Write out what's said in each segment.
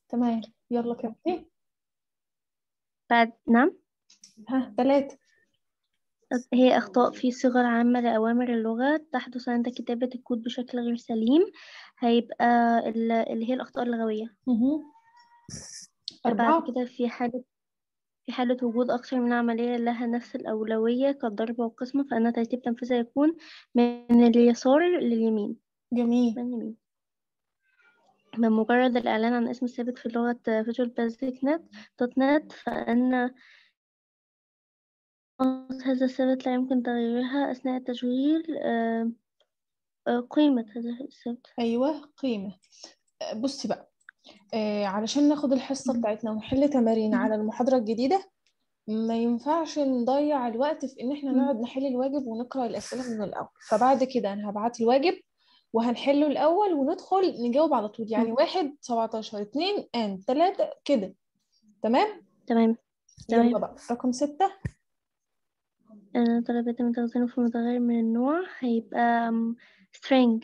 تمام يلا كملي بعد نعم ها ثلاثة هي أخطاء في صيغة عامة لأوامر اللغة تحدث عند كتابة الكود بشكل غير سليم هيبقى ال- اللي هي الأخطاء اللغوية مهم. أربعة بعد كده في حالة في حالة وجود أكثر من عملية لها نفس الأولوية كالضرب والقسمة فإن ترتيب تنفيذها يكون من اليسار لليمين جميل من اليمين بمجرد الإعلان عن اسم ثابت في لغة فيجوال بيزك نت دوت نت فإن هذا الثابت لا يمكن تغييرها أثناء التشغيل آه، آه، قيمة هذا الثابت أيوة قيمة آه، بصي بقى آه علشان ناخد الحصة مم. بتاعتنا ونحل تمارين على المحاضرة الجديدة ما ينفعش نضيع الوقت في إن إحنا مم. نقعد نحل الواجب ونقرأ الأسئلة من الأول فبعد كده أنا هبعت الواجب وهنحله الأول وندخل نجاوب على طول يعني مم. واحد سبعتاشر اتنين ان تلاتة كده تمام تمام يلا تمام بقى رقم ستة آه، طلبات من تخزينه في متغير من النوع هيبقى um, string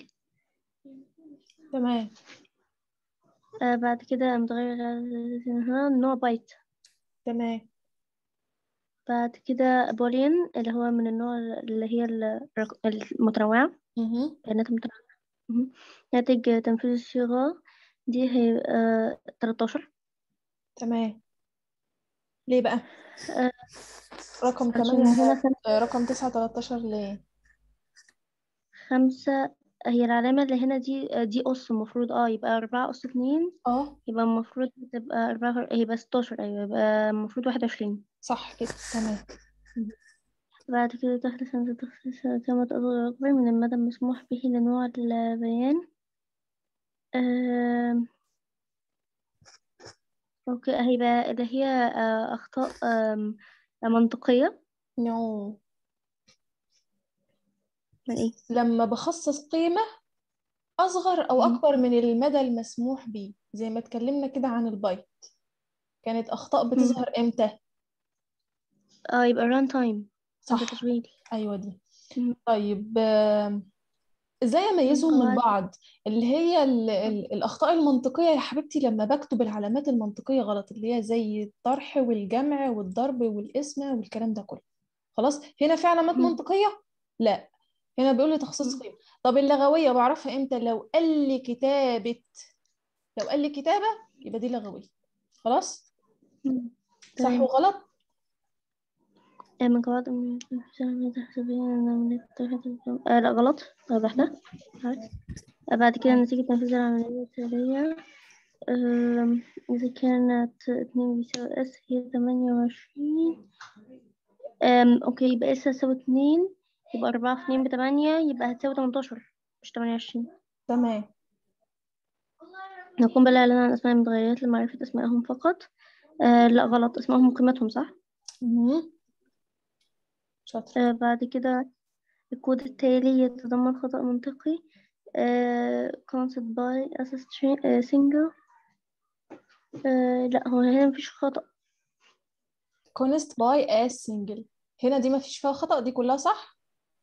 تمام آه، بعد كده متغير هنا نوع بايت تمام بعد كده بوليان اللي هو من النوع اللي هي الرق- المتنوعة مهم. بيانات متنوعة مهم. ناتج تنفيذ الصيغة دي هيبقى 13 تمام ليه بقى آه، رقم عشان تمانية هنا خم- آه، رقم تسعة تلاتاشر ليه خمسة هي العلامة اللي هنا دي دي أس المفروض اه يبقى أربعة أس اتنين اه يبقى المفروض تبقى أربعة يبقى ستاشر أيوة يبقى المفروض واحد وعشرين صح كده تمام بعد كده تحدث عند تخصيص كما أصغر أكبر من المدى المسموح به لنوع البيان آم، أوكي هيبقى اللي هي آه، أخطاء آم، منطقية نو من إيه؟ لما بخصص قيمة أصغر أو مهم. أكبر من المدى المسموح به زي ما اتكلمنا كده عن البايت كانت أخطاء مم. بتظهر إمتى اه يبقى run time عند صح تشغيل أيوة دي مم. طيب آم، إزاي أميزهم من قواعد بعض اللي هي ال ال الأخطاء المنطقية يا حبيبتي لما بكتب العلامات المنطقية غلط اللي هي زي الطرح والجمع والضرب والقسمة والكلام ده كله خلاص هنا في علامات مم. منطقية لا هنا بيقول لي تخصيص مم. قيمة طب اللغوية بعرفها امتى لو قال لي كتابة لو قال لي كتابة يبقى دي لغوية خلاص مم. صح تمام وغلط آه، من قواعد الحسابية آه لا غلط وضحتها آه، بعد كده تمام. نتيجة تنفيذ العملية التالية آم، إذا كانت اتنين بيساوي اس هي تمانية وعشرين أم، أوكي يبقى اس هتساوي اتنين يبقى أربعة في اتنين بتمانية يبقى هتساوي تمنتاشر مش تمانية وعشرين تمام نقوم بالإعلان عن أسماء المتغيرات لمعرفة أسمائهم فقط آه لا غلط أسمائهم قيمتهم صح مهم. شاطر آه بعد كده الكود التالي يتضمن خطأ منطقي آه concept by as a string آه single آه لا هو هنا مفيش خطأ const by as single هنا دي ما فيش فيها خطأ دي كلها صح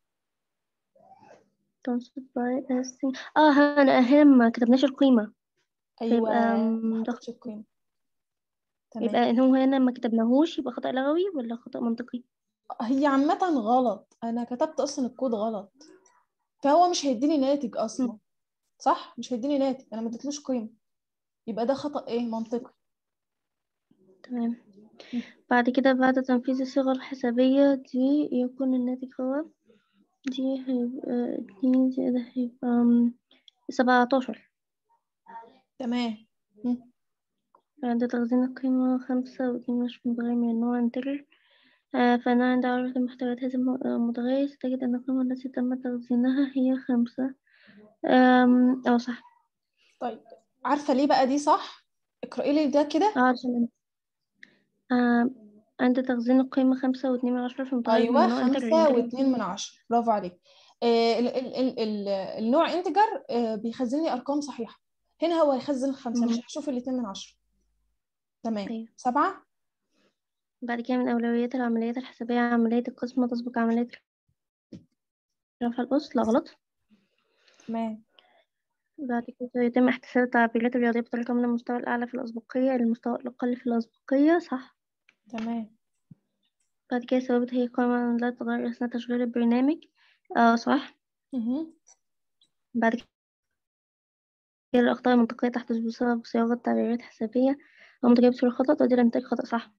concept by as single اه هنا هنا ما كتبناش القيمة ايوه فيبقى ما م، ده حطيتش القيمة تمام يبقى إن هو هنا ما كتبناهوش يبقى خطأ لغوي ولا خطأ منطقي هي عامة غلط انا كتبت اصلا الكود غلط فهو مش هيديني ناتج مم. اصلا صح مش هيديني ناتج انا ما اديتلوش قيمة يبقى ده خطأ ايه منطقي تمام مم. بعد كده بعد تنفيذ الصيغة الحسابية دي يكون الناتج هو دي هيبقى اتنين زائد هيبقى سبعتاشر تمام مم. بعد تخزين القيمة خمسة واتنين مش متغير من النوع انتجر آه، فأنا عند عرض محتويات هذا الم- المتغير ستجد أن القيمة التي تم تخزينها هي خمسة أم، أو صح طيب عارفة ليه بقى دي صح اقرأي لي ده كده اه عشان آه، عند تخزين القيمة خمسة واتنين من عشرة في متغير من ايوه نوع انتجر خمسة انتجر واتنين من عشرة برافو عليك آه ال ال ال ال النوع انتجر آه بيخزن لي ارقام صحيحة هنا هو هيخزن خمسة مش مهم. هشوف الاتنين من عشرة تمام أيوة سبعة بعد كده من أولويات العمليات الحسابية عملية القسمة تسبق عملية رفع الأس لا غلط تمام بعد كده يتم احتساب التعبيرات الرياضية بطريقة من المستوى الأعلى في الأسبقية إلى المستوى الأقل في الأسبقية صح تمام بعد كده ثوابت هي قائمة لا تتغير أثناء تشغيل البرنامج اه صح مهم. بعد كده الأخطاء المنطقية تحدث بسبب صياغة تعبيرات حسابية أو منتجية بصورة خطأ تؤدي إلى إنتاج خطأ صح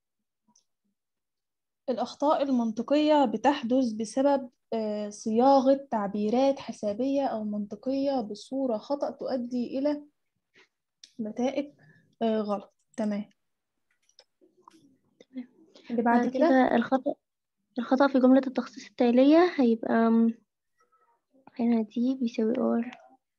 الأخطاء المنطقية بتحدث بسبب آه، صياغة تعبيرات حسابية أو منطقية بصورة خطأ تؤدي إلى نتائج آه، غلط تمام اللي بعد بعد كده كده الخطأ الخطأ في جملة التخصيص التالية هيبقى أم، هنا دي بيساوي ار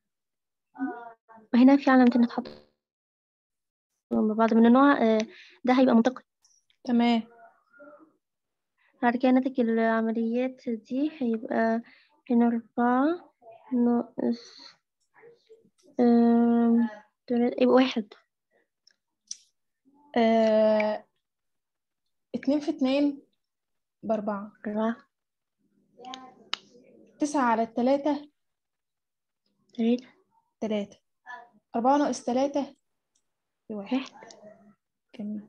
وهنا في علامتين اتحط جنب بعض من النوع آه، ده هيبقى منطقي تمام بعد كده ناتج العمليات دي هيبقى هنا أربعة ناقص أم، تلاتة- يبقى واحد آه، اتنين في اتنين بأربعة أربعة تسعة على التلاتة تلاتة تلاتة أربعة ناقص تلاتة بواحد واحد جميل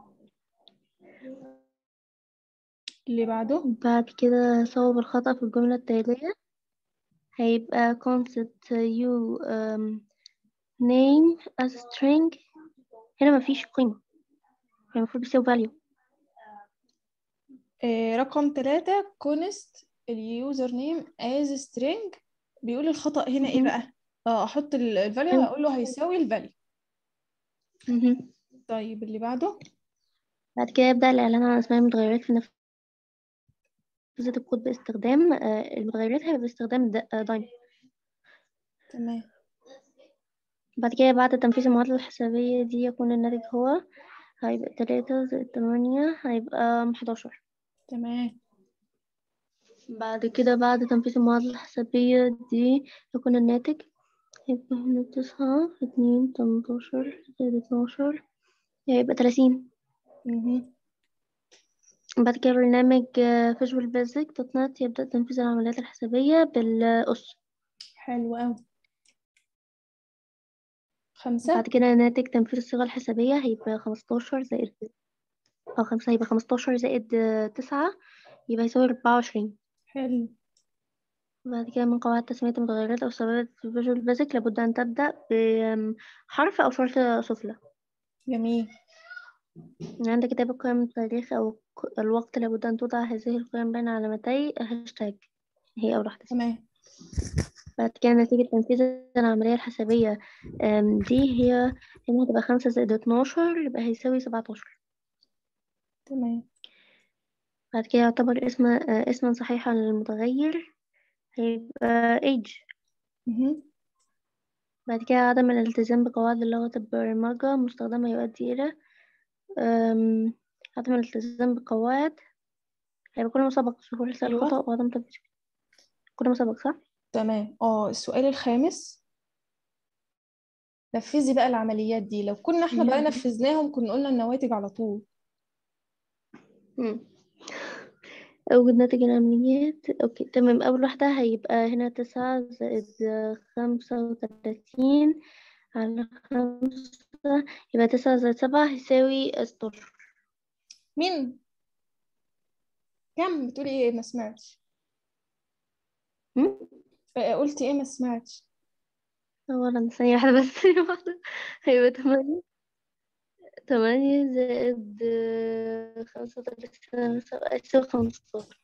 اللي بعده بعد كده صوب الخطأ في الجملة التالية هيبقى concept you um, name as string هنا مفيش قيمة هي المفروض بيساوي value آه، رقم تلاتة كونست اليوزر نيم از سترينج بيقول الخطأ هنا ايه مهم. بقى اه احط الفاليو هقول له هيساوي الفاليو مهم. طيب اللي بعده بعد كده يبدأ الإعلان عن أسماء المتغيرات في نافذة الكود باستخدام آه، المتغيرات هيبقى باستخدام دايم تمام بعد كده بعد تنفيذ المعادلة الحسابية دي يكون الناتج هو هيبقى تلاتة زائد تمانية هيبقى حداشر تمام بعد كده بعد تنفيذ المعادلة الحسابية دي يكون الناتج هيبقى هنا تسعة في اتنين تمنتاشر زائد اتناشر هيبقى تلاتين مهم. بعد كده برنامج فيجوال بيزك دوت نت يبدأ تنفيذ العمليات الحسابية بالأس حلو أوي خمسة بعد كده ناتج تنفيذ الصيغة الحسابية هيبقى خمستاشر زائد أو خمسة هيبقى خمستاشر زائد تسعة يبقى يساوي أربعة وعشرين حلو بعد كده من قواعد تسمية المتغيرات أو الثوابت في فيجوال بيزك لابد أن تبدأ بحرف أو شرطة سفلى جميل عند كتابة قيم التاريخ أو ك- الوقت لابد أن توضع هذه القيم بين علامتي هاشتاج هي أول واحدة تمام بعد كده نتيجة تنفيذ العملية الحسابية أم، دي هي هنا هتبقى خمسة زائد اتناشر يبقى هيساوي سبعتاشر تمام بعد كده يعتبر اسم آه، اسما صحيحا للمتغير هيبقى age مهم. بعد كده عدم الالتزام بقواعد لغة البرمجة مستخدمة يؤدي إلى أم، عدم الالتزام بقواعد هيبقى كل ما سبق ظهور رسالة أيوة. خطأ وعدم تنفيذ كل ما سبق صح؟ تمام اه السؤال الخامس نفذي بقى العمليات دي لو كنا احنا بقى مم. نفذناهم كنا قلنا النواتج على طول مم. أوجد ناتج العمليات أوكي تمام أول واحدة هيبقى هنا تسعة زائد خمسة وتلاتين على خمسة يبقى تسعة زائد سبعة هيساوي ستاشر مين كم بتقولي ايه ما سمعتش مم؟ آه، قلتي ايه ما سمعتش أولا ثانية واحدة بس ثانية واحدة هيبقى تمانية تمانية زائد خمسة وتلاتين هيساوي خمستاشر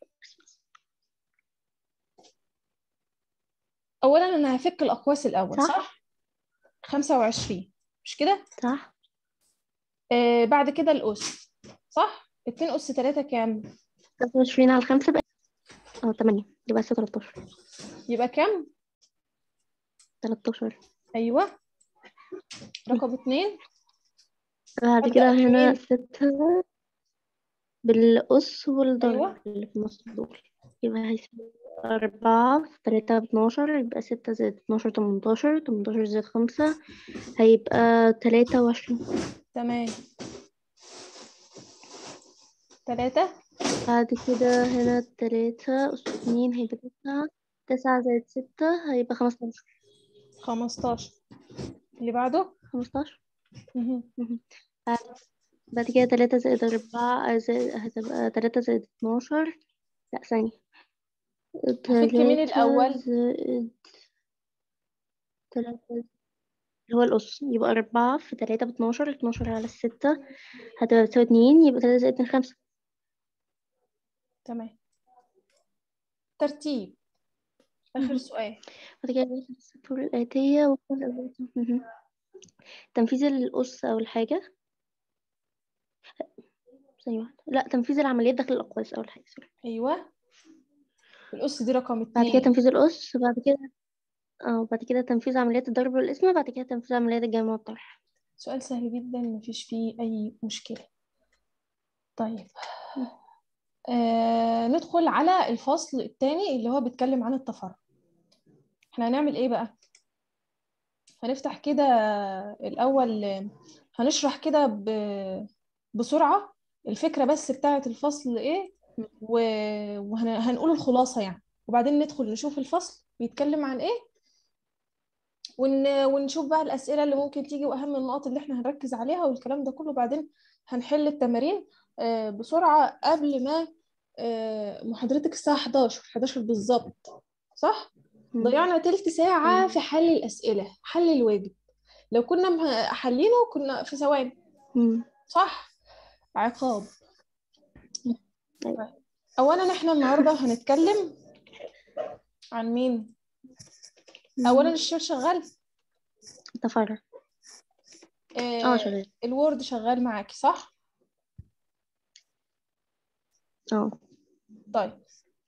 اولا انا هفك الاقواس الاول صح. صح 25 مش كده صح؟ آه بعد كده الاس صح 2 اس 3 كام خمسة وعشرين على خمسة بقى اه تمانية يبقى هيساوي تلاتاشر يبقى كام تلاتاشر ايوه رقم 2 بعد أبدأ كده هنا بمين؟ ستة بالقص والضرب أيوة. اللي في النص دول يبقى هيساوي أربعة في تلاتة باتناشر يبقى ستة زائد اتناشر تمنتاشر تمنتاشر زائد خمسة هيبقى تلاتة وعشرين تمام 3 بعد كده هنا تلاتة أس اتنين هيبقى تسعة تسعة زائد ستة هيبقى خمستاشر 15 اللي بعده 15 مهم. بعد كده تلاتة زائد أربعة زائد هتبقى تلاتة زائد اتناشر لأ ثانية هفك مين تلاتة الأول؟ زائد تلاتة اللي هو الأس يبقى أربعة في تلاتة باتناشر اتناشر على الستة هتبقى بتساوي اتنين يبقى تلاتة زائد اتنين خمسة تمام ترتيب آخر مهم. سؤال بعد كده ناخد السطور الآتية وكل أولاد مهم. تنفيذ الأس أول حاجة ثانية واحدة لا تنفيذ العمليات داخل الأقواس أول حاجة سوري أيوة الأس دي رقم بعد كده اتنين تنفيذ الأس بعد كده اه بعد كده تنفيذ عمليات الضرب والقسمة بعد كده تنفيذ عمليات الجمع والطرح سؤال سهل جدا مفيش فيه أي مشكلة طيب آه ندخل على الفصل الثاني اللي هو بيتكلم عن التفرع احنا هنعمل ايه بقى هنفتح كده الأول هنشرح كده ب- بسرعة الفكرة بس بتاعة الفصل ايه وهنقول الخلاصة يعني وبعدين ندخل نشوف الفصل بيتكلم عن ايه ون... ونشوف بقى الأسئلة اللي ممكن تيجي وأهم النقط اللي احنا هنركز عليها والكلام ده كله بعدين هنحل التمارين آه، بسرعة قبل ما آه، محاضرتك الساعة 11 11 بالظبط صح؟ مم. ضيعنا تلت ساعة مم. في حل الأسئلة حل الواجب لو كنا مه- حلينه كنا في ثواني مم. صح؟ عقاب أيوة. طيب. أولا احنا النهاردة هنتكلم عن مين؟ أولا الشير شغال التفرع اه آه، شغال الوورد شغال معاكي صح؟ اه طيب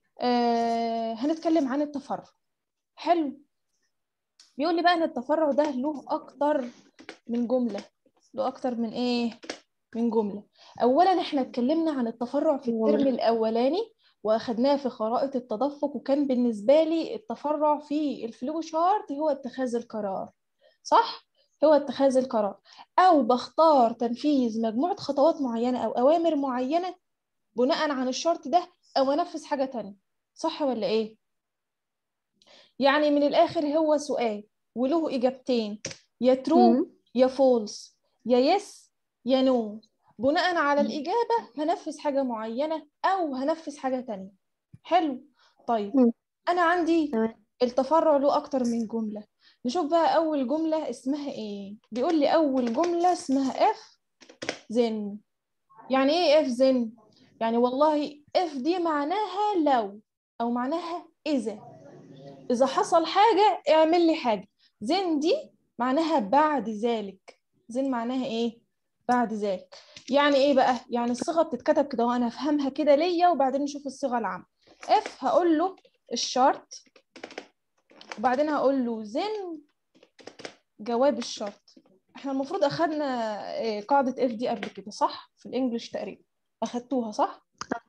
آه هنتكلم عن التفرع حلو بيقول لي بقى ان التفرع ده له اكتر من جملة له اكتر من ايه من جملة اولا احنا اتكلمنا عن التفرع في الترم جملة. الاولاني واخدناه في خرائط التدفق وكان بالنسبة لي التفرع في الفلو شارت هو اتخاذ القرار صح هو اتخاذ القرار او بختار تنفيذ مجموعة خطوات معينة او اوامر معينة بناء عن الشرط ده او انفذ حاجة تانية صح ولا ايه يعني من الاخر هو سؤال وله اجابتين يا ترو مم. يا فولس يا يس يا نو بناء على مم. الاجابة هنفذ حاجة معينة او هنفذ حاجة تانية حلو طيب مم. انا عندي تمام التفرع له اكتر من جملة نشوف بقى اول جملة اسمها ايه بيقول لي اول جملة اسمها اف زن يعني ايه اف زن يعني والله اف دي معناها لو او معناها اذا اذا حصل حاجه اعمل لي حاجه زين دي معناها بعد ذلك زين معناها ايه بعد ذلك يعني ايه بقى يعني الصيغه بتتكتب كده وانا افهمها كده ليا وبعدين نشوف الصيغه العامه اف هقول له الشرط وبعدين هقول له زين جواب الشرط احنا المفروض اخدنا آه، قاعده اف دي قبل كده صح في الانجليش تقريبا اخدتوها صح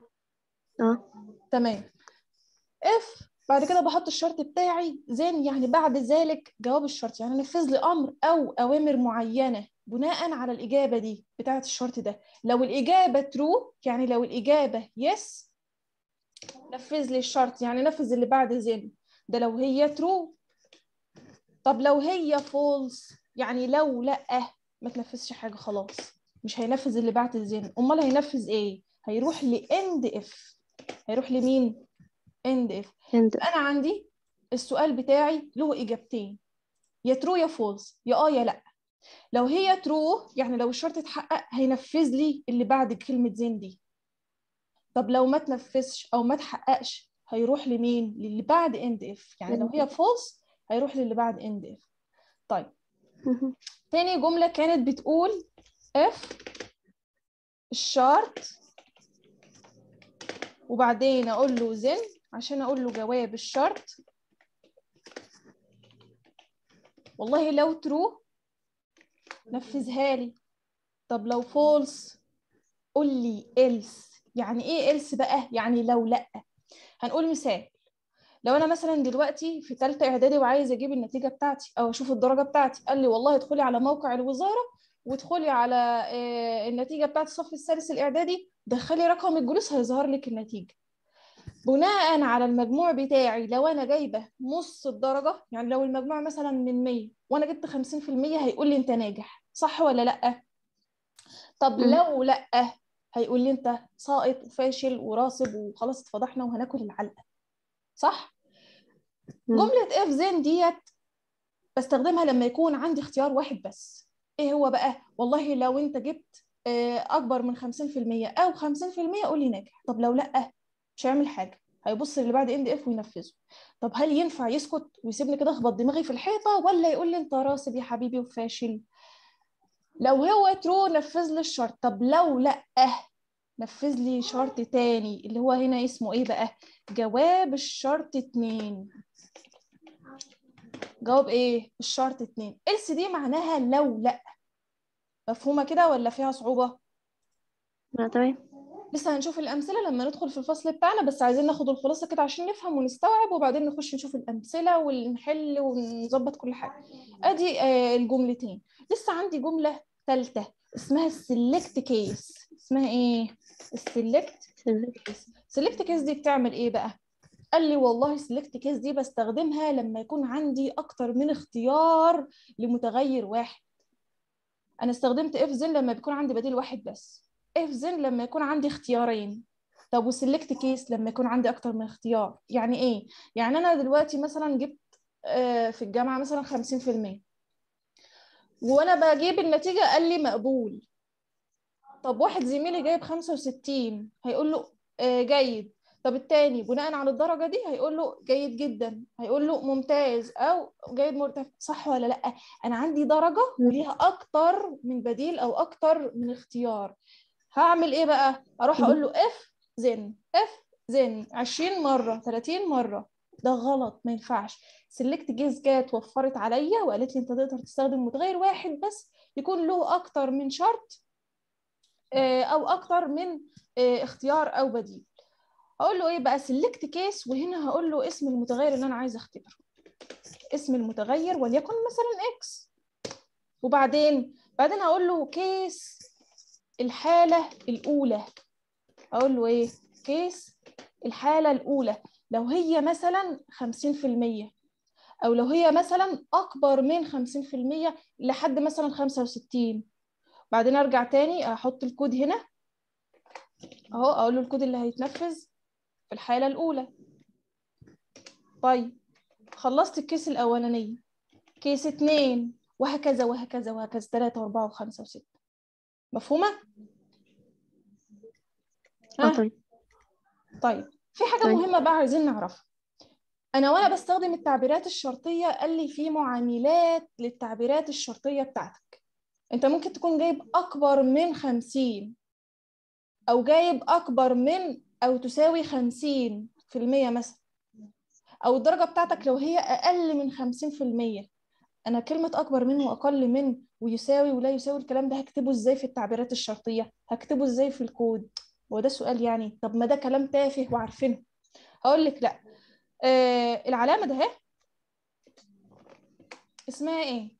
اه تمام اف بعد كده بحط الشرط بتاعي زين يعني بعد ذلك جواب الشرط يعني نفذ لي امر او اوامر معينه بناء على الاجابه دي بتاعه الشرط ده لو الاجابه ترو يعني لو الاجابه يس نفذ لي الشرط يعني نفذ اللي بعد زين ده لو هي ترو طب لو هي فولس يعني لو لا ما تنفذش حاجه خلاص مش هينفذ اللي بعد زين امال هينفذ ايه هيروح لاند اف هيروح لمين اند اف عند انا عندي السؤال بتاعي له اجابتين يا ترو يا فولس يا اه يا لا لو هي ترو يعني لو الشرط اتحقق هينفذ لي اللي بعد كلمة زين دي طب لو ما تنفذش او ما تحققش هيروح لمين للي بعد اند اف يعني لو هي فولس هيروح للي بعد اند اف طيب مهم. تاني جملة كانت بتقول اف الشرط وبعدين اقول له زن عشان اقول له جواب الشرط والله لو ترو نفذها لي طب لو فولس قول لي else يعني ايه else بقى يعني لو لا هنقول مثال لو انا مثلا دلوقتي في ثالثه اعدادي وعايز اجيب النتيجه بتاعتي او اشوف الدرجه بتاعتي قال لي والله ادخلي على موقع الوزاره وادخلي على آه، النتيجه بتاعت الصف الثالث الاعدادي دخلي رقم الجلوس هيظهر لك النتيجه بناء على المجموع بتاعي لو انا جايبه نص الدرجه يعني لو المجموع مثلا من 100 وانا جبت 50% هيقول لي انت ناجح صح ولا لا طب مم. لو لا هيقول لي انت ساقط وفاشل وراسب وخلاص اتفضحنا وهناكل العلقه صح مم. جمله اف زين ديت بستخدمها لما يكون عندي اختيار واحد بس ايه هو بقى والله لو انت جبت آه، اكبر من 50% او 50% قول لي ناجح طب لو لا مش هيعمل حاجه هيبص اللي بعد ان دي اف وينفذه طب هل ينفع يسكت ويسيبني كده اخبط دماغي في الحيطه ولا يقول لي انت راسب يا حبيبي وفاشل لو هو ترو نفذ لي الشرط طب لو لا نفذ لي شرط تاني اللي هو هنا اسمه ايه بقى جواب الشرط اتنين جواب ايه الشرط اتنين else دي معناها لو لا مفهومة كده ولا فيها صعوبة لا تمام لسه هنشوف الأمثلة لما ندخل في الفصل بتاعنا بس عايزين ناخد الخلاصة كده عشان نفهم ونستوعب وبعدين نخش نشوف الأمثلة ونحل ونظبط كل حاجة أدي آه، الجملتين لسه عندي جملة ثالثة اسمها السلكت كيس اسمها ايه السلكت select سيلكت كيس دي بتعمل ايه بقى قال لي والله سيلكت كيس دي بستخدمها لما يكون عندي اكتر من اختيار لمتغير واحد انا استخدمت اف زين لما بيكون عندي بديل واحد بس اف زين لما يكون عندي اختيارين طب وسيلكت كيس لما يكون عندي اكتر من اختيار يعني ايه يعني انا دلوقتي مثلا جبت آه، في الجامعه مثلا 50% وانا بجيب النتيجه قال لي مقبول طب واحد زميلي جايب 65 هيقول له آه، جيد طب التاني بناء على الدرجة دي هيقول له جيد جدا هيقول له ممتاز أو جيد مرتفع صح ولا لأ أنا عندي درجة وليها أكتر من بديل أو أكتر من اختيار هعمل إيه بقى أروح أقول له اف زن اف زن 20 مرة 30 مرة ده غلط ما ينفعش سيلكت جيز جات وفرت عليا وقالت لي انت تقدر تستخدم متغير واحد بس يكون له اكتر من شرط آه، او اكتر من آه، اختيار او بديل هقول له ايه بقى سيلكت كيس وهنا هقول له اسم المتغير اللي انا عايزه اختبره اسم المتغير وليكن مثلا اكس وبعدين بعدين هقول له كيس الحاله الاولى اقول له ايه كيس الحاله الاولى لو هي مثلا 50% او لو هي مثلا اكبر من 50% لحد مثلا 65 بعدين ارجع تاني احط الكود هنا اهو اقول له الكود اللي هيتنفذ في الحالة الأولى طيب خلصت الكيس الأولانية كيس اتنين وهكذا وهكذا وهكذا تلاتة وأربعة وخمسة وستة مفهومة؟ اه ها؟ طيب طيب في حاجة طيب. مهمة بقى عايزين نعرفها أنا وأنا بستخدم التعبيرات الشرطية قال لي في معاملات للتعبيرات الشرطية بتاعتك أنت ممكن تكون جايب أكبر من خمسين أو جايب أكبر من أو تساوي خمسين في المية مثلا أو الدرجة بتاعتك لو هي أقل من خمسين في المية أنا كلمة أكبر من وأقل من ويساوي ولا يساوي الكلام ده هكتبه إزاي في التعبيرات الشرطية هكتبه إزاي في الكود هو ده سؤال يعني طب ما ده كلام تافه وعارفينه هقول لك لا آه العلامة ده اهي اسمها ايه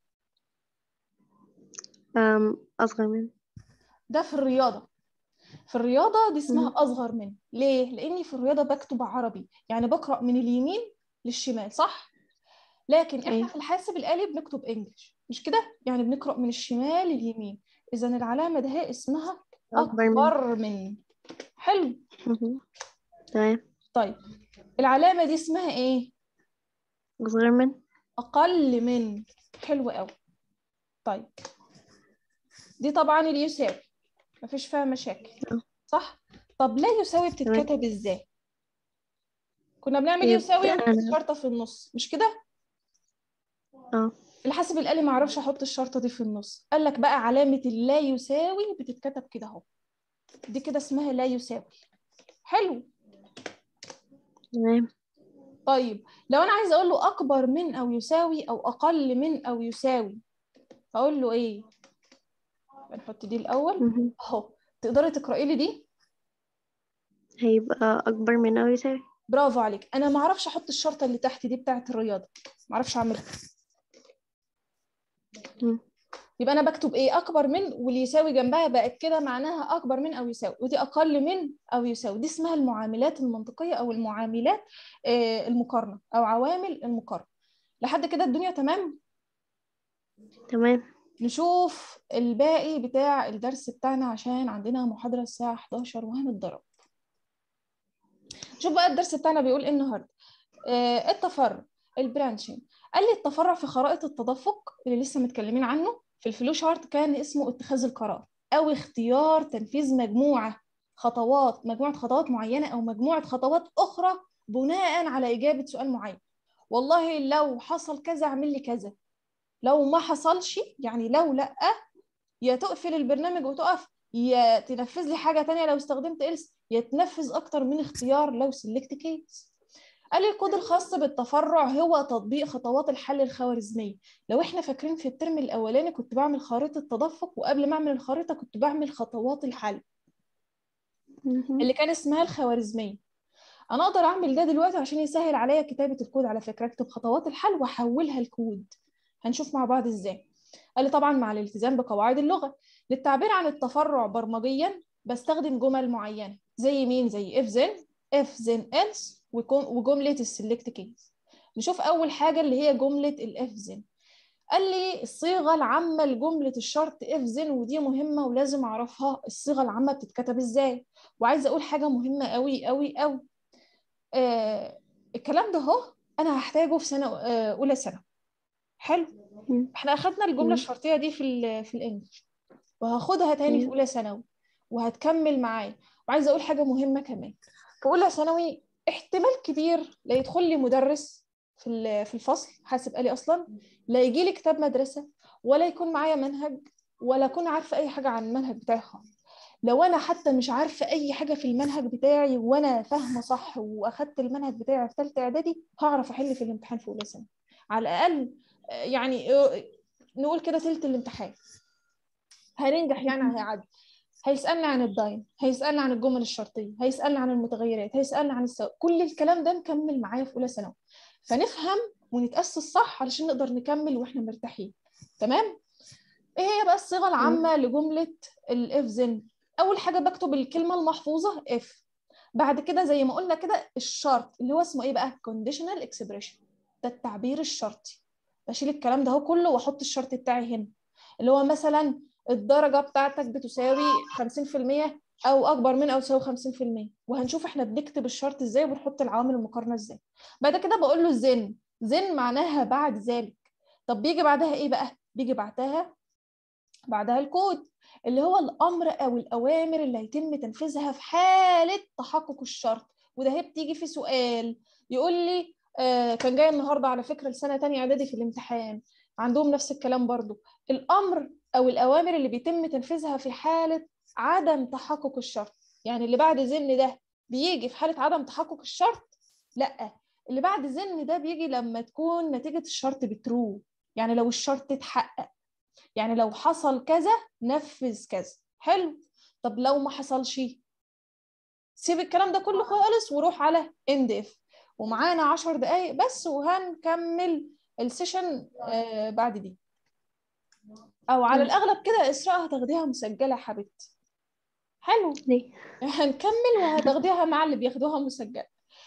أم أصغر من ده في الرياضة في الرياضة دي اسمها مم. أصغر من ليه؟ لأني في الرياضة بكتب عربي يعني بقرأ من اليمين للشمال صح؟ لكن احنا أيوة. في الحاسب الآلي بنكتب انجلش مش كده؟ يعني بنقرأ من الشمال لليمين إذا العلامة ده هي اسمها أكبر من أكبر من حلو مهم. تمام طيب العلامة دي اسمها ايه؟ أصغر من أقل من حلو قوي طيب دي طبعا اللي يساوي مفيش فيها مشاكل آه. صح طب لا يساوي بتتكتب ازاي كنا بنعمل يبقى يساوي ونحط أنا- شرطة في النص مش كده اه الحاسب الآلي ما عرفش احط الشرطة دي في النص قال لك بقى علامة اللا يساوي بتتكتب كده اهو دي كده اسمها لا يساوي حلو تمام طيب لو انا عايزه اقول له اكبر من او يساوي او اقل من او يساوي اقول له ايه بنحط دي الاول مهم. اهو تقدري تقراي لي دي هيبقى أكبر من أو يساوي برافو عليك انا ما اعرفش احط الشرطه اللي تحت دي بتاعه الرياضه ما اعرفش اعملها مم. يبقى انا بكتب ايه اكبر من واللي يساوي جنبها بقت كده معناها اكبر من او يساوي ودي اقل من او يساوي دي اسمها المعاملات المنطقيه او المعاملات آه، المقارنه او عوامل المقارنه لحد كده الدنيا تمام تمام نشوف الباقي بتاع الدرس بتاعنا عشان عندنا محاضرة الساعة 11 وهنتضرب شوف بقى الدرس بتاعنا بيقول ايه النهارده آه التفرع البرانشنج قال لي التفرع في خرائط التدفق اللي لسه متكلمين عنه في الفلو شارت كان اسمه اتخاذ القرار او اختيار تنفيذ مجموعة خطوات مجموعة خطوات معينة او مجموعة خطوات اخرى بناء على اجابة سؤال معين والله لو حصل كذا اعمل لي كذا لو ما حصلش يعني لو لا يا تقفل البرنامج وتقف يا تنفذ لي حاجة تانية لو استخدمت إلس يا تنفذ أكتر من اختيار لو سلكت كيس قال لي الكود الخاص بالتفرع هو تطبيق خطوات الحل الخوارزمية لو احنا فاكرين في الترم الأولاني كنت بعمل خريطة تدفق وقبل ما أعمل الخريطة كنت بعمل خطوات الحل مهم. اللي كان اسمها الخوارزمية أنا أقدر أعمل ده دلوقتي عشان يسهل عليا كتابة الكود على فكرة أكتب خطوات الحل وأحولها لكود هنشوف مع بعض إزاي قال لي طبعا مع الالتزام بقواعد اللغة للتعبير عن التفرع برمجيا بستخدم جمل معينة زي مين زي if then if then else وكم- وجملة السلكت كيس نشوف أول حاجة اللي هي جملة الاف then قال لي الصيغة العامة لجملة الشرط if then ودي مهمة ولازم أعرفها الصيغة العامة بتتكتب إزاي وعايزة أقول حاجة مهمة قوي قوي قوي آه الكلام ده هو أنا هحتاجه في سنة آه أولى سنة حلو مم. احنا أخدنا الجملة مم. الشرطية دي في ال في الإنجليش وهاخدها تاني في مم. أولى ثانوي وهتكمل معايا وعايزة أقول حاجة مهمة كمان في أولى ثانوي احتمال كبير لا يدخل لي مدرس في ال- في الفصل حاسب آلي أصلا لا يجي لي كتاب مدرسة ولا يكون معايا منهج ولا أكون عارفة أي حاجة عن المنهج بتاعي خالص لو أنا حتى مش عارفة أي حاجة في المنهج بتاعي وأنا فاهمة صح وأخدت المنهج بتاعي في ثالثة إعدادي هعرف أحل في الامتحان في أولى ثانوي على الأقل آه، يعني آه، نقول كده تلت الامتحان هننجح يعني هيعدي هيسألني عن الداين هيسألني عن الجمل الشرطية هيسألني عن المتغيرات هيسألني عن السو... كل الكلام ده مكمل معايا في أولى ثانوي فنفهم ونتأسس صح علشان نقدر نكمل وإحنا مرتاحين تمام إيه هي بقى الصيغة العامة لجملة الإف زن أول حاجة بكتب الكلمة المحفوظة إف بعد كده زي ما قلنا كده الشرط اللي هو اسمه إيه بقى conditional expression ده التعبير الشرطي بشيل الكلام ده هو كله وأحط الشرط بتاعي هنا اللي هو مثلا الدرجة بتاعتك بتساوي 50% أو أكبر من أو تساوي 50% وهنشوف إحنا بنكتب الشرط إزاي وبنحط العوامل المقارنة إزاي بعد كده بقول له زن زن معناها بعد ذلك طب بيجي بعدها إيه بقى؟ بيجي بعدها بعدها الكود اللي هو الأمر أو الأوامر اللي هيتم تنفيذها في حالة تحقق الشرط وده هي بتيجي في سؤال يقول لي آه كان جاي النهارده على فكرة لسنة تانية إعدادي في الامتحان عندهم نفس الكلام برضو الأمر أو الأوامر اللي بيتم تنفيذها في حالة عدم تحقق الشرط يعني اللي بعد زن ده بيجي في حالة عدم تحقق الشرط لا اللي بعد زن ده بيجي لما تكون نتيجة الشرط بترو يعني لو الشرط اتحقق يعني لو حصل كذا نفذ كذا حلو طب لو ما حصلش سيب الكلام ده كله خالص وروح على اند اف ومعانا عشر دقايق بس وهنكمل السيشن آه بعد دي او على تمام. الاغلب كده اسراء هتاخديها مسجله يا حبيبتي حلو ليه؟ هنكمل وهتاخديها مع اللي بياخدوها مسجله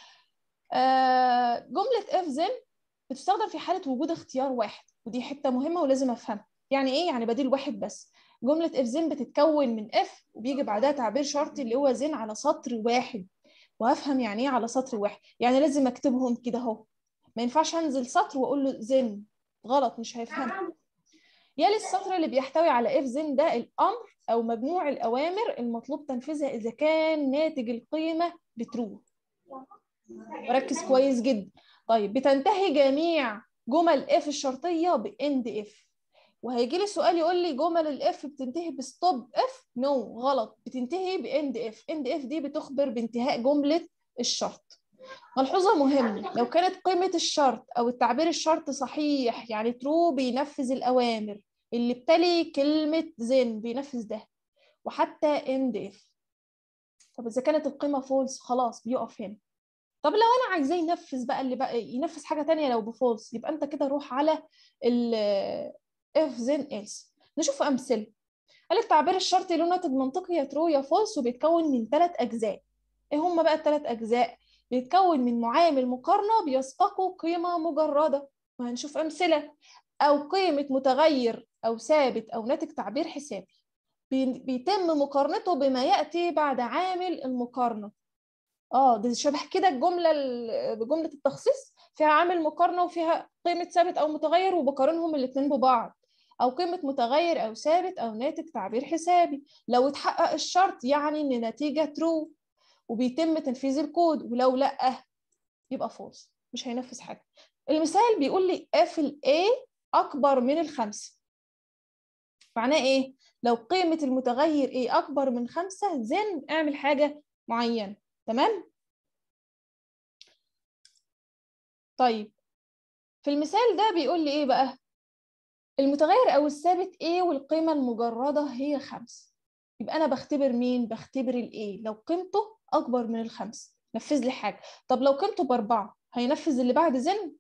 آه جمله اف زن بتستخدم في حاله وجود اختيار واحد ودي حته مهمه ولازم افهمها يعني ايه يعني بديل واحد بس جمله اف زن بتتكون من اف وبيجي بعدها تعبير شرطي اللي هو زن على سطر واحد وهفهم يعني ايه على سطر واحد يعني لازم اكتبهم كده اهو ما ينفعش انزل سطر واقول له زن غلط مش هيفهم يلي السطر اللي بيحتوي على اف زن ده الامر او مجموع الاوامر المطلوب تنفيذها اذا كان ناتج القيمه بترو وركز كويس جدا طيب بتنتهي جميع جمل اف الشرطيه باند اف وهيجي لي سؤال يقول لي جمل الاف بتنتهي بستوب اف نو no, غلط بتنتهي باند اف اند اف دي بتخبر بانتهاء جمله الشرط ملحوظة مهمة لو كانت قيمة الشرط أو التعبير الشرط صحيح يعني ترو بينفذ الأوامر اللي بتلي كلمة زين بينفذ ده وحتى اند اف طب إذا كانت القيمة فولس خلاص بيقف هنا طب لو أنا عايزاه ينفذ بقى اللي بقى ينفذ حاجة تانية لو بفولس يبقى أنت كده روح على ال اف زين else نشوف امثله قال لك تعبير الشرطي له ناتج منطقي يا ترو يا فولس وبيتكون من ثلاث اجزاء ايه هم بقى الثلاث اجزاء بيتكون من معامل مقارنه بيسبقه قيمه مجرده وهنشوف امثله او قيمه متغير او ثابت او ناتج تعبير حسابي بيتم مقارنته بما ياتي بعد عامل المقارنه اه ده شبه كده الجمله بجمله التخصيص فيها عامل مقارنه وفيها قيمه ثابت او متغير وبقارنهم الاثنين ببعض او قيمه متغير او ثابت او ناتج تعبير حسابي لو اتحقق الشرط يعني ان النتيجه ترو وبيتم تنفيذ الكود ولو لا يبقى فولس مش هينفذ حاجه المثال بيقول لي اف ال A اكبر من الخمسه معناه ايه لو قيمه المتغير A اكبر من خمسة زن اعمل حاجه معينه تمام طيب في المثال ده بيقول لي ايه بقى المتغير او الثابت A والقيمه المجرده هي خمسة يبقى انا بختبر مين بختبر الايه لو قيمته اكبر من الخمس نفذ لي حاجه طب لو قيمته باربعه هينفذ اللي بعد زن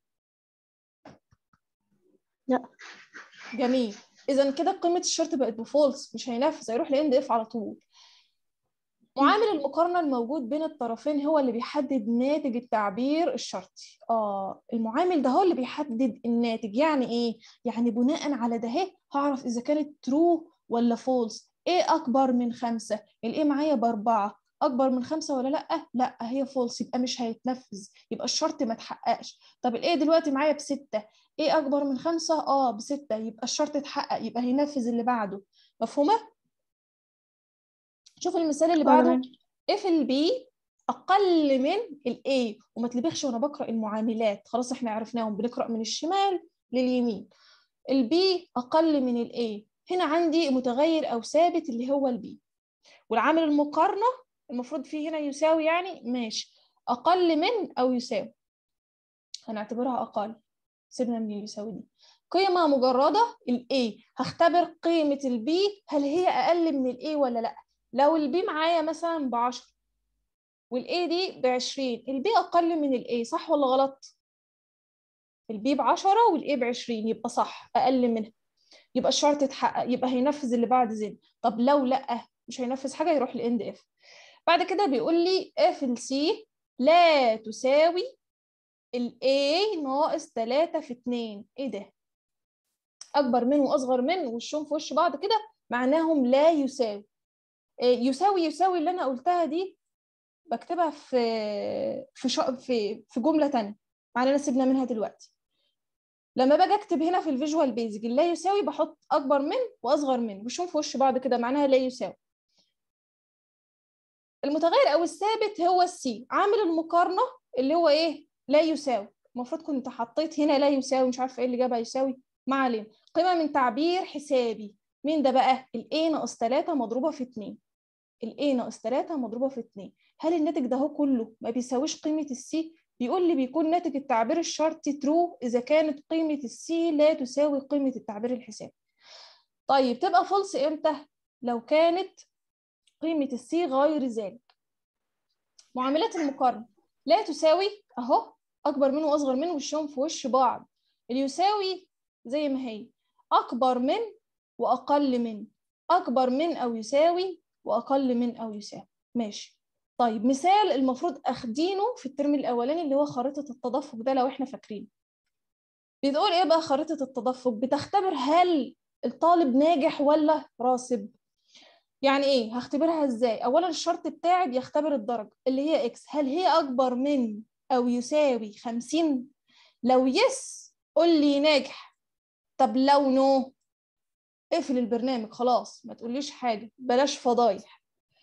لا جميل اذا كده قيمه الشرط بقت بفولس مش هينفذ هيروح لاند اف على طول معامل المقارنه الموجود بين الطرفين هو اللي بيحدد ناتج التعبير الشرطي اه المعامل ده هو اللي بيحدد الناتج يعني ايه يعني بناء على ده اهي هعرف اذا كانت ترو ولا فولس ايه اكبر من خمسة الايه معايا باربعة اكبر من خمسة ولا لا لا هي فولس يبقى مش هيتنفذ يبقى الشرط ما اتحققش طب الايه دلوقتي معايا بستة ايه اكبر من خمسة اه بستة يبقى الشرط اتحقق يبقى هينفذ اللي بعده مفهومة شوف المثال اللي بعده اف البي اقل من الاي وما تلبخش وانا بقرا المعاملات خلاص احنا عرفناهم بنقرا من الشمال لليمين البي اقل من الاي هنا عندي متغير او ثابت اللي هو البي والعامل المقارنه المفروض فيه هنا يساوي يعني ماشي اقل من او يساوي هنعتبرها اقل سيبنا من يساوي دي قيمه مجرده الاي هختبر قيمه البي هل هي اقل من الاي ولا لا لو البي معايا مثلا ب 10 والاي دي ب 20 البي اقل من الاي صح ولا غلط البي ب 10 والاي ب 20 يبقى صح اقل منها يبقى الشرط اتحقق يبقى هينفذ اللي بعد زين طب لو لا مش هينفذ حاجه يروح لاند اف بعد كده بيقول لي اف السي لا تساوي الاي ناقص 3 في 2 ايه ده اكبر من واصغر من وشهم في وش بعض كده معناهم لا يساوي يساوي يساوي اللي انا قلتها دي بكتبها في في شو في في جمله ثانيه معناها سيبنا منها دلوقتي لما باجي اكتب هنا في الفيجوال بيزك لا يساوي بحط اكبر من واصغر من وشهم في وش بعض كده معناها لا يساوي المتغير او الثابت هو السي عامل المقارنه اللي هو ايه لا يساوي المفروض كنت حطيت هنا لا يساوي مش عارفه ايه اللي جابها يساوي ما علينا قيمه من تعبير حسابي مين ده بقى الاي ناقص 3 مضروبه في 2 الاي ناقص 3 مضروبه في 2 هل الناتج ده هو كله ما بيساويش قيمه السي بيقول لي بيكون ناتج التعبير الشرطي ترو اذا كانت قيمه السي لا تساوي قيمه التعبير الحسابي طيب تبقى فولس امتى لو كانت قيمه السي غير ذلك معاملات المقارنه لا تساوي اهو اكبر منه واصغر منه وشهم في وش بعض اللي يساوي زي ما هي اكبر من واقل من اكبر من او يساوي واقل من او يساوي ماشي طيب مثال المفروض اخدينه في الترم الاولاني اللي هو خريطه التدفق ده لو احنا فاكرين بتقول ايه بقى خريطه التدفق بتختبر هل الطالب ناجح ولا راسب يعني ايه هختبرها ازاي اولا الشرط بتاعي بيختبر الدرجه اللي هي اكس هل هي اكبر من او يساوي 50 لو يس قول لي ناجح طب لو نو اقفل البرنامج خلاص ما تقوليش حاجه بلاش فضايح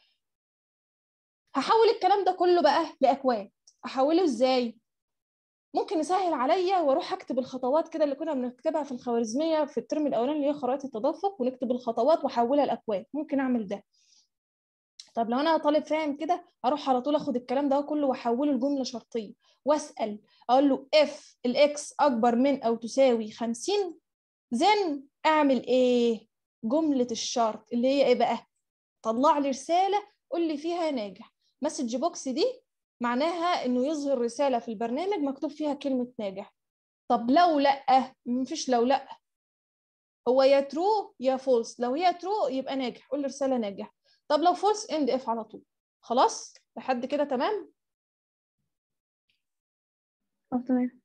هحول الكلام ده كله بقى لاكواد احوله ازاي ممكن نسهل عليا واروح اكتب الخطوات كده اللي كنا بنكتبها في الخوارزميه في الترم الاولاني اللي هي خرائط التدفق ونكتب الخطوات واحولها لاكواد ممكن اعمل ده طب لو انا طالب فاهم كده اروح على طول اخد الكلام ده كله واحوله لجمله شرطيه واسال اقول له اف الاكس اكبر من او تساوي 50 زن اعمل ايه جمله الشرط اللي هي ايه بقى طلع لي رساله قول لي فيها ناجح مسج بوكس دي معناها انه يظهر رساله في البرنامج مكتوب فيها كلمه ناجح طب لو لا مفيش لو لا هو يا ترو يا فولس لو هي ترو يبقى ناجح قول لي رساله ناجح طب لو فولس اند اف على طول خلاص لحد كده تمام اه تمام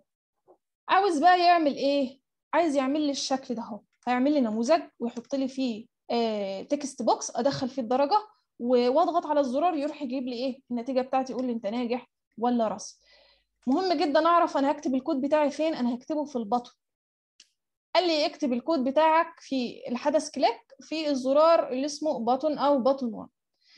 عاوز بقى يعمل ايه عايز يعمل لي الشكل ده اهو هيعمل لي نموذج ويحط لي فيه آه تكست بوكس ادخل فيه الدرجه و- واضغط على الزرار يروح يجيب لي ايه النتيجه بتاعتي يقول لي انت ناجح ولا راسب مهم جدا اعرف انا هكتب الكود بتاعي فين انا هكتبه في البطن قال لي اكتب الكود بتاعك في الحدث كليك في الزرار اللي اسمه بطن او بطن 1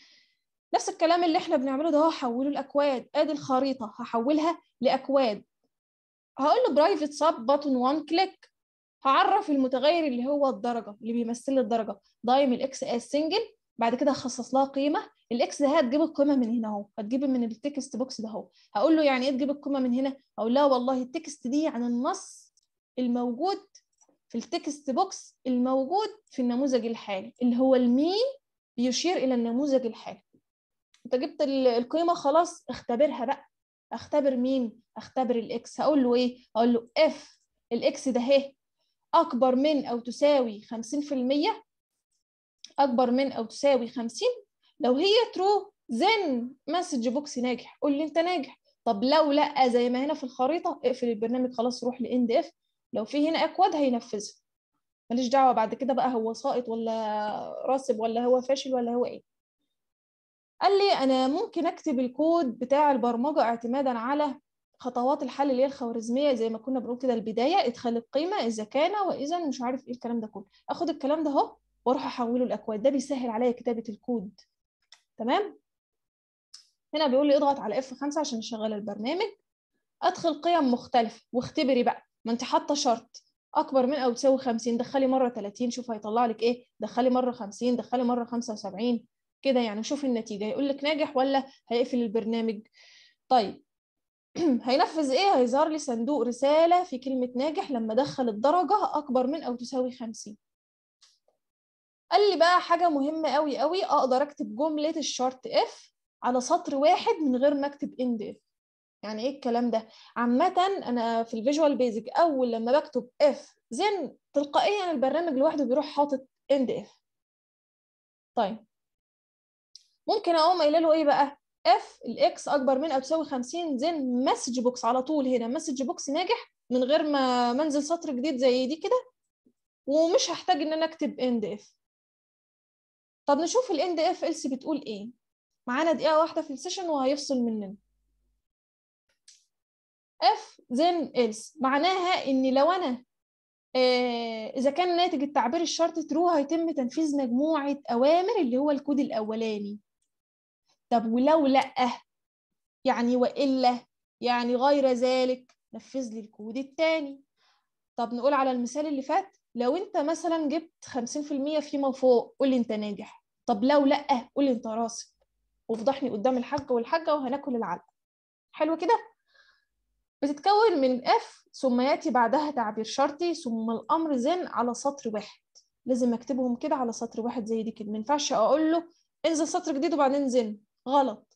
نفس الكلام اللي احنا بنعمله ده هو حوله لاكواد ادي الخريطه هحولها لاكواد هقول له برايفت سب بطن 1 كليك هعرف المتغير اللي هو الدرجه اللي بيمثل لي الدرجه دايم الاكس اس سنجل بعد كده هخصص لها قيمه الاكس ده هتجيب القيمه من هنا اهو هتجيب من التكست بوكس ده اهو هقول له يعني ايه تجيب القيمه من هنا هقول لها والله التكست دي عن النص الموجود في التكست بوكس الموجود في النموذج الحالي اللي هو المين بيشير الى النموذج الحالي انت جبت ال- القيمه خلاص اختبرها بقى اختبر مين اختبر الاكس هقول له ايه هقول له اف الاكس ده اهي اكبر من او تساوي 50% اكبر من او تساوي 50 لو هي ترو زن مسج بوكس ناجح قول لي انت ناجح طب لو لا زي ما هنا في الخريطه اقفل البرنامج خلاص روح لاند اف لو في هنا اكواد هينفذها ماليش دعوه بعد كده بقى هو ساقط ولا راسب ولا هو فاشل ولا هو ايه قال لي انا ممكن اكتب الكود بتاع البرمجه اعتمادا على خطوات الحل اللي هي الخوارزميه زي ما كنا بنقول كده البدايه ادخال القيمه اذا كان واذا مش عارف ايه الكلام ده كله اخد الكلام ده اهو واروح احوله لاكواد ده بيسهل عليا كتابه الكود تمام هنا بيقول لي اضغط على F5 عشان اشغل البرنامج ادخل قيم مختلفه واختبري بقى ما انت حاطه شرط اكبر من او تساوي 50 دخلي مره 30 شوف هيطلع لك ايه دخلي مره 50 دخلي مره 75 كده يعني شوف النتيجه هيقول لك ناجح ولا هيقفل البرنامج طيب هينفذ ايه هيظهر لي صندوق رساله في كلمه ناجح لما ادخل الدرجه اكبر من او تساوي 50 قال لي بقى حاجه مهمه قوي قوي اقدر اكتب جمله الشرط اف على سطر واحد من غير ما اكتب اند اف يعني ايه الكلام ده عامه انا في الفيجوال بيزك اول لما بكتب اف زين تلقائيا البرنامج لوحده بيروح حاطط اند اف طيب ممكن اقوم قايله له ايه بقى اف الاكس اكبر من او تساوي 50 زين مسج بوكس على طول هنا مسج بوكس ناجح من غير ما منزل سطر جديد زي دي كده ومش هحتاج ان انا اكتب اند اف طب نشوف الاند اف الس بتقول ايه معانا دقيقه واحده في السيشن وهيفصل مننا اف زين else معناها ان لو انا آه، اذا كان ناتج التعبير الشرطي ترو هيتم تنفيذ مجموعه اوامر اللي هو الكود الاولاني طب ولو لا يعني والا يعني غير ذلك نفذ لي الكود الثاني طب نقول على المثال اللي فات لو انت مثلا جبت 50% فيما فوق قول لي انت ناجح طب لو لا قول لي انت راسب وافضحني قدام الحاج والحاجه وهناكل العلقه حلو كده بتتكون من اف ثم ياتي بعدها تعبير شرطي ثم الامر زن على سطر واحد لازم اكتبهم كده على سطر واحد زي دي كده ما ينفعش اقول له انزل سطر جديد وبعدين زن غلط